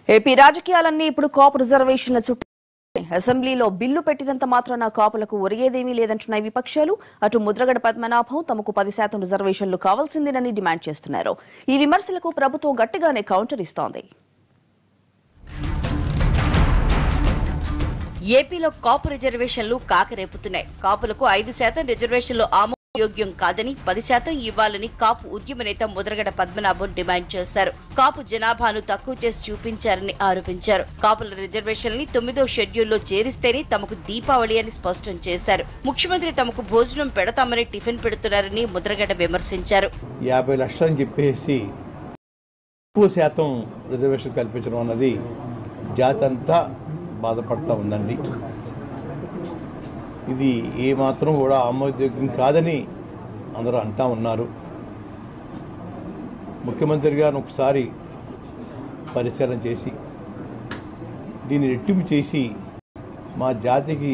AP రాజకీయాలన్నీ ఇప్పుడు కాపు రిజర్వేషన్ల చుట్టూ అసెంబ్లీలో బిల్లు పెట్టినంత మాత్రాన కాపులకు ఒరిగేదేమీ లేదంటున్నాయి విపక్షాలు అటు ముద్రగడ పద్మనాభం తమకు పది శాతం రిజర్వేషన్లు కావాల్సిందేనని డిమాండ్ చేస్తున్నారు ఈ విమర్శలకు ప్రభుత్వం గట్టిగానే కౌంటర్ ఇస్తోంది ఏపీలో కాపు రిజర్వేషన్లు కాకరేపుతున్నాయి కాపులకు ఐదు శాతం రిజర్వేషన్లు ఆమోదయోగ్యం కాదని పది శాతం ఇవ్వాలని కాపు ఉద్యమ నేత ముద్రగడ పద్మనాభం డిమాండ్ చేశారు కాపు జనాభాను తక్కువ చేసి చూపించారని ఆరోపించారు కాపుల రిజర్వేషన్లని తొమ్మిదో షెడ్యూల్లో చేరిస్తేనే తమకు దీపావళి అని స్పష్టం చేశారు ముఖ్యమంత్రి తమకు భోజనం పెడతామని టిఫిన్ పెడుతున్నారని ముద్రగడ విమర్శించారు యాభై లక్షలు అని చెప్పేసి ఎక్కువ శాతం రిజర్వేషన్ కల్పించడం అన్నది జాతి అంతా బాధపడతా ఉందండి ఇది ఏమాత్రం కూడా ఆమోదయోగ్యం కాదని అందరూ అంటా ఉన్నారు ముఖ్యమంత్రి గారిని ఒకసారి పరిశీలన చేసి దీన్ని రెట్టింపు చేసి మా జాతికి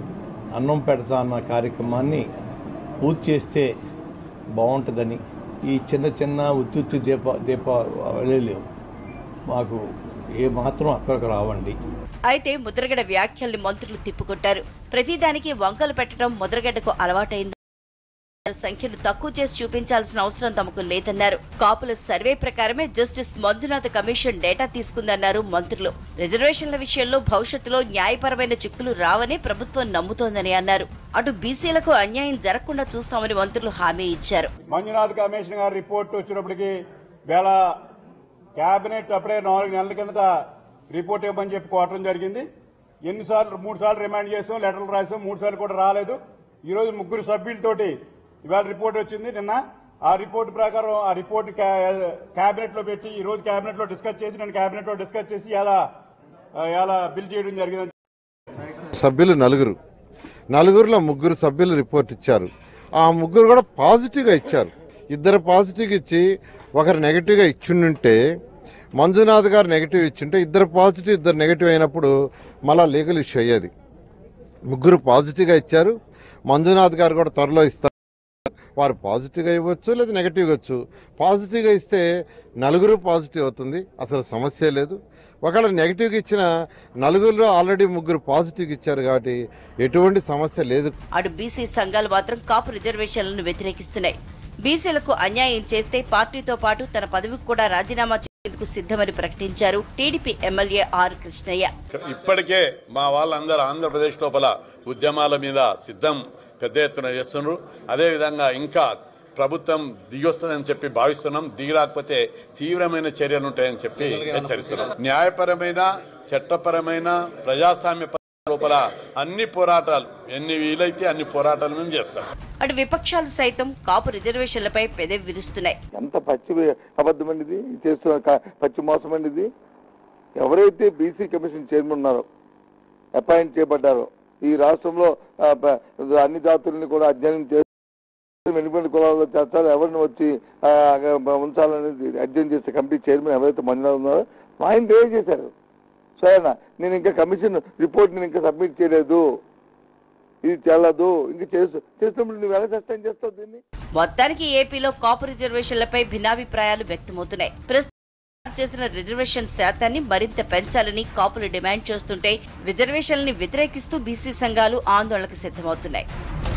అన్నం పెడతా అన్న కార్యక్రమాన్ని పూర్తి చేస్తే బాగుంటుందని ఈ చిన్న చిన్న ఉత్తుత్తి దీప దీప లేవు మాకు ఏ మాత్రం అక్కడికి రావండి అయితే ముద్రగడ వ్యాఖ్యల్ని మంత్రులు తిప్పుకొట్టారు ప్రతిదానికి వంకలు పెట్టడం ముద్రగడ్డకు అలవాటైంది సంఖ్యను తక్కువ చేసి చూపించాల్సిన అవసరం తమకు లేదన్నారు కాపుల సర్వే ప్రకారమే జస్టిస్ మంజునాథ్ కమిషన్ డేటా తీసుకుందన్నారు మంత్రులు రిజర్వేషన్ల విషయంలో భవిష్యత్తులో న్యాయపరమైన చిక్కులు రావని ప్రభుత్వం నమ్ముతోందని అన్నారు అటు బీసీలకు అన్యాయం జరగకుండా చూస్తామని మంత్రులు హామీ ఇచ్చారు మంజునాథ్ కమిషన్ గారి రిపోర్ట్ వచ్చినప్పటికి వేళ కేబినెట్ అప్పుడే నాలుగు నెలల కిందట రిపోర్ట్ ఇవ్వమని చెప్పి కోవటం జరిగింది ఎన్నిసార్లు మూడు సార్లు రిమాండ్ చేసాం లెటర్లు రాసాం మూడు సార్లు కూడా రాలేదు ఈ రోజు ముగ్గురు సభ్యులతోటి ఇవాళ రిపోర్ట్ వచ్చింది నిన్న ఆ రిపోర్ట్ ప్రకారం ఆ రిపోర్ట్ కేబినెట్ లో పెట్టి ఈ రోజు కేబినెట్ లో డిస్కస్ చేసి నేను కేబినెట్ లో డిస్కస్ చేసి ఎలా ఎలా బిల్ చేయడం జరిగింది సభ్యులు నలుగురు నలుగురిలో ముగ్గురు సభ్యులు రిపోర్ట్ ఇచ్చారు ఆ ముగ్గురు కూడా పాజిటివ్గా ఇచ్చారు ఇద్దరు పాజిటివ్ ఇచ్చి ఒకరు నెగిటివ్గా ఇచ్చిండుంటే మంజునాథ్ గారు నెగిటివ్ ఇచ్చింటే ఇద్దరు పాజిటివ్ ఇద్దరు నెగిటివ్ అయినప్పుడు మళ్ళా లీగల్ ఇష్యూ అయ్యేది ముగ్గురు పాజిటివ్గా ఇచ్చారు మంజునాథ్ గారు కూడా త్వరలో ఇస్తారు వారు పాజిటివ్గా ఇవ్వచ్చు లేదా నెగిటివ్గా ఇవ్వచ్చు పాజిటివ్గా ఇస్తే నలుగురు పాజిటివ్ అవుతుంది అసలు సమస్య లేదు ఒకవేళ నెగిటివ్గా ఇచ్చిన నలుగురిలో ఆల్రెడీ ముగ్గురు పాజిటివ్గా ఇచ్చారు కాబట్టి ఎటువంటి సమస్య లేదు అటు బీసీ సంఘాలు మాత్రం కాపు రిజర్వేషన్లను వ్యతిరేకిస్తున్నాయి బీసీలకు అన్యాయం చేస్తే పార్టీతో పాటు తన పదవికి కూడా రాజీనామా చేసేందుకు సిద్ధమని ప్రకటించారు టీడీపీ ఎమ్మెల్యే ఆర్ కృష్ణయ్య ఇప్పటికే మా వాళ్ళందరూ ఆంధ్రప్రదేశ్ లోపల ఉద్యమాల మీద సిద్ధం పెద్ద ఎత్తున చేస్తున్నారు అదేవిధంగా ఇంకా ప్రభుత్వం దిగొస్తుందని చెప్పి భావిస్తున్నాం దిగి రాకపోతే తీవ్రమైన చర్యలు ఉంటాయని చెప్పి హెచ్చరిస్తున్నాం న్యాయపరమైన చట్టపరమైన ప్రజాస్వామ్య పద్ధతి లోపల అన్ని పోరాటాలు ఎన్ని వీలైతే అన్ని పోరాటాలు మేము చేస్తాం అటు విపక్షాలు సైతం కాపు రిజర్వేషన్లపై పెదవి విరుస్తున్నాయి ఎంత పచ్చి అబద్ధం అండి ఇది చేస్తున్న క- పచ్చి మోసం అండి ఇది ఎవరైతే బీసీ కమిషన్ చైర్మన్ ఉన్నారో అపాయింట్ చేయబడ్డారో ఈ రాష్ట్రంలో ఆ, ప- అన్ని జాతుల్ని కూడా అధ్యయనం చేసి వెనుకబడి కులాల్లో చేస్తారు ఎవరిని వచ్చి ఆ, ఉంచాలనేది అధ్యయనం చేసే కమిటీ చైర్మన్ ఎవరైతే మంజునాథ్ ఉన్నారో ఆయన రిలీజ్ చేశారు సరేనా నేను ఇంకా కమిషన్ రిపోర్ట్ నేను ఇంకా సబ్మిట్ చేయలేదు ఇది చెల్లదు ఇంకా చేస్తూ చేస్తున్నప్పుడు నువ్వు ఎలా సస్టైన్ చేస్తావు దీన్ని మొత్తానికి ఏపీలో కాపు రిజర్వేషన్లపై భిన్నాభిప్రాయాలు వ్యక్తమవుతున్నాయి ప్రస్తుతం చేసిన రిజర్వేషన్ శాతాన్ని మరింత పెంచాలని కాపులు డిమాండ్ చేస్తుంటే రిజర్వేషన్లని వ్యతిరేకిస్తూ బీసీ సంఘాలు ఆందోళనకు సిద్ధమవుతున్నాయి